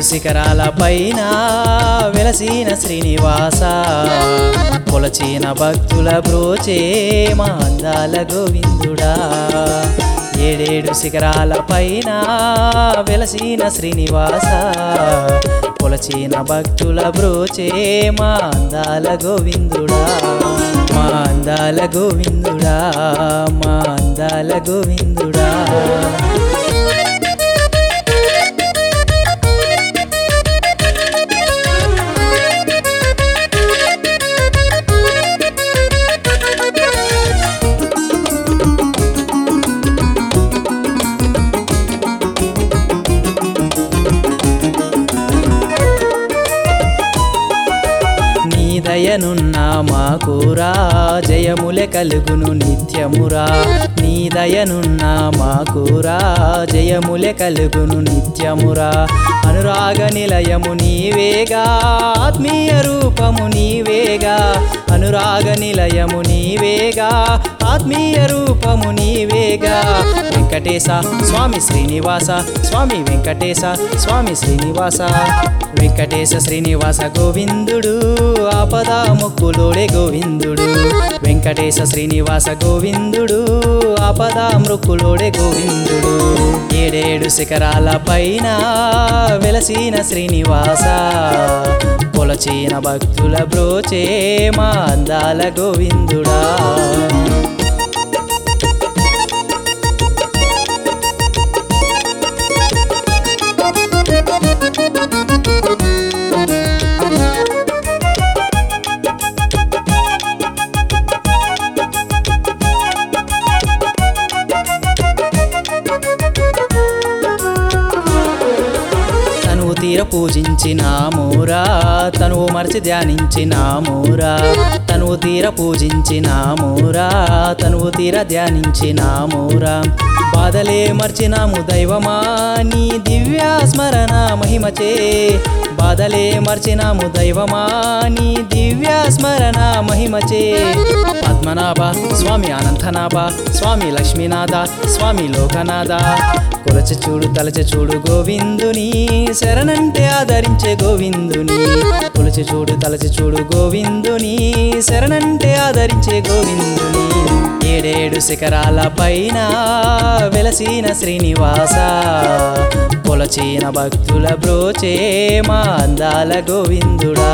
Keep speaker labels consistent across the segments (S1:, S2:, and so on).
S1: శిఖరాల పైన వెలసిన శ్రీనివాస కొలచిన భక్తుల బ్రోచే మా అందాల గోవిందుడా ఏడేడు శిఖరాల పైన వెలసిన శ్రీనివాస కొలచిన భక్తుల బ్రోచే మా అందాల గోవిందుడా మా అందాల గోవిందుడా మా అందాల గోవిందుడా నీ దయనున్న మాకురా జయములే కలుగును నిత్యమురా నీ దయనున్న మాకురా జయములే కలుగును నిత్యమురా అనురాగ నిలయము నీవేగా ఆత్మీయ రూపము నీవేగా అనురాగ నిలయము నీవేగా ఆత్మీయ రూపము నీవేగా వెంకటేశ స్వామి శ్రీనివాస స్వామి వెంకటేశ స్వామి శ్రీనివాస వెంకటేశ శ్రీనివాస గోవిందుడు ఆపద మొక్కులోడే గోవిందుడు వెంకటేశ శ్రీనివాస గోవిందుడు ఆపద మృక్కులోడే గోవిందుడు ఏడేడు శిఖరాల పైన వెలసిన శ్రీనివాస కొలచిన భక్తుల బ్రోచే మా అందాల గోవిందుడా తనువు తీర పూజించినామూరా తనువు మరచి ధ్యానించినామూరా తనువు తీర పూజించినామూరా తనువు తీర ధ్యానించినామూరా బాధలే మర్చినాము దైవమా నీ దివ్య స్మరణ మహిమచే బాధలే మర్చినాము దైవమా నీ దివ్య స్మరణ మహిమచే పద్మనాభ స్వామి అనంతనాభ స్వామి లక్ష్మీనాథ స్వామి లోకనాథ కొలచి చూడు తలచి చూడు గోవిందుని శరణంటే ఆదరించే గోవిందుని కొలచి చూడు తలచి చూడు గోవిందుని శరణంటే ఆదరించే గోవిందుని ఏడేడు శిఖరాల పైన వెలసిన శ్రీనివాస కొలచిన భక్తుల బ్రోచే మా అందాల గోవిందుడా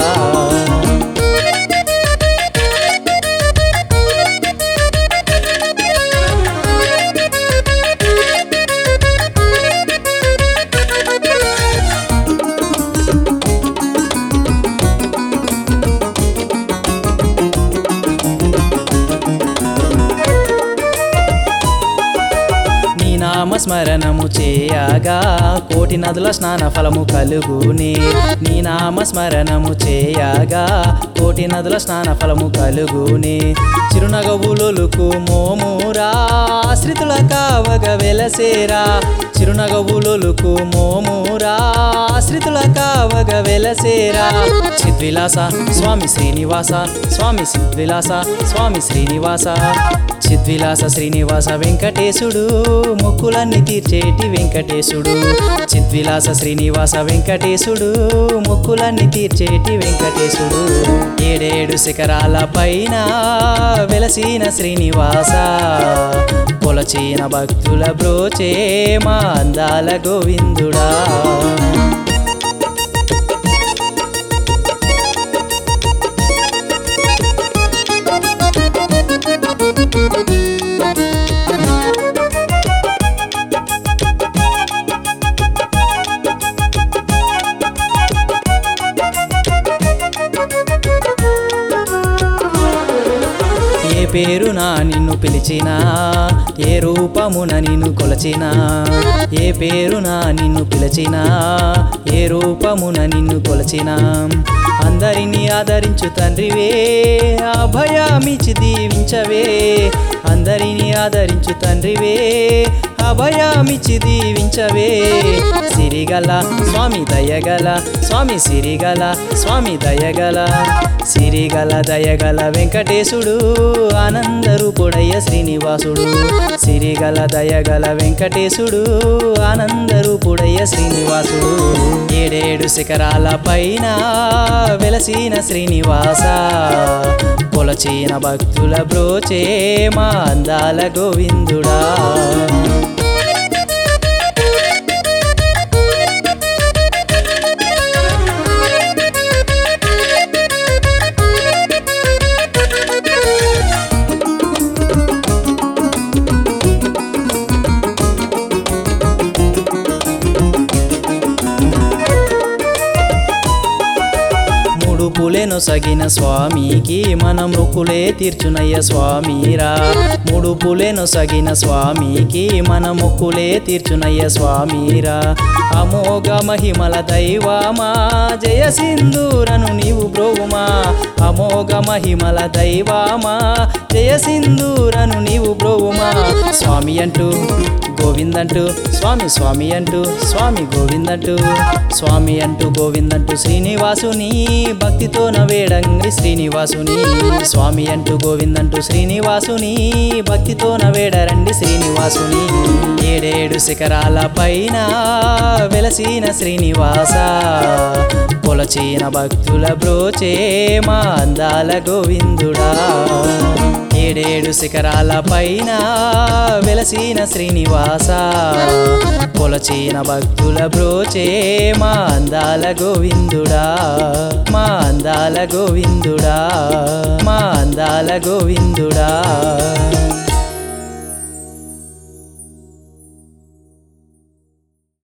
S1: నీ నామ స్మరణము చేయగా కోటి నదుల స్నాన ఫలము కలుగునే నీ నామ స్మరణము చేయగా కోటి నదుల స్నాన ఫలము కలుగునే చిరునగవులొలుకు మోమురా ఆశ్రితుల కావగ వెలసేరా చిరునగవులొలుకు మోమురా ఆశ్రితుల కావగ వెలసేరా చిద్విలాస స్వామి శ్రీనివాస స్వామి సిద్విలాస స్వామి శ్రీనివాస చిద్విలాస శ్రీనివాస వెంకటేశుడు మొక్కులన్నీ తీర్చేటి వెంకటేశుడు చిద్విలాస శ్రీనివాస వెంకటేశుడు మొక్కులన్నీ తీర్చేటి వెంకటేశుడు ఏడేడు శిఖరాల పైన వెలసిన శ్రీనివాస కొలచిన భక్తుల బ్రోచే మా అందాల గోవిందుడా ఏ పేరున నిన్ను పిలిచినా ఏ రూపమున నిన్ను కొలచినా ఏ పేరున నిన్ను పిలిచినా ఏ రూపమున నిన్ను కొలచినా అందరినీ ఆదరించు తండ్రివే అభయమిచి దీవించవే అందరినీ ఆదరించు తండ్రివే అభయామిచ్చి దీవించవే సిరిగల స్వామి దయగల స్వామి సిరిగల స్వామి దయగల సిరిగల దయగల వెంకటేశుడు ఆనందరూపుడయ్య శ్రీనివాసుడు సిరిగల దయగల వెంకటేశుడు ఆనందరూపుడయ్య శ్రీనివాసుడు ఏడేడు శిఖరాల పైన వెలసిన శ్రీనివాస కొలచిన భక్తుల బ్రోచే మా అందాల గోవిందుడా ముడుపులెను సగిన స్వామికి మన మొక్కులే తీర్చునయ్య స్వామిరా ముడుపులెను సగిన స్వామికి మన మొక్కులే తీర్చునయ్య స్వామిరా అమోఘ మహిమల దైవమా జయ సింధూరను నీవు బ్రోవుమా అమోఘ మహిమల దైవమా జయ సింధూరను నీవు బ్రోవుమా స్వామి అంటూ గోవిందంటూ స్వామి స్వామి అంటూ స్వామి గోవిందంటూ స్వామి అంటూ గోవిందంటూ శ్రీనివాసుని భక్తితో నవేడంగి శ్రీనివాసుని స్వామి అంటూ గోవిందంటూ శ్రీనివాసుని భక్తితో నవేడరండి శ్రీనివాసుని ఏడేడు శిఖరాల పైన వెలసిన శ్రీనివాస కొలచిన భక్తుల బ్రోచే మా అందాల గోవిందుడా ఏడేడు శిఖరాల పైన వెలసిన శ్రీనివాస కొలచిన భక్తుల బ్రోచే మా అందాల గోవిందుడా మా అందాల గోవిందుడా మా అందాల గోవిందుడా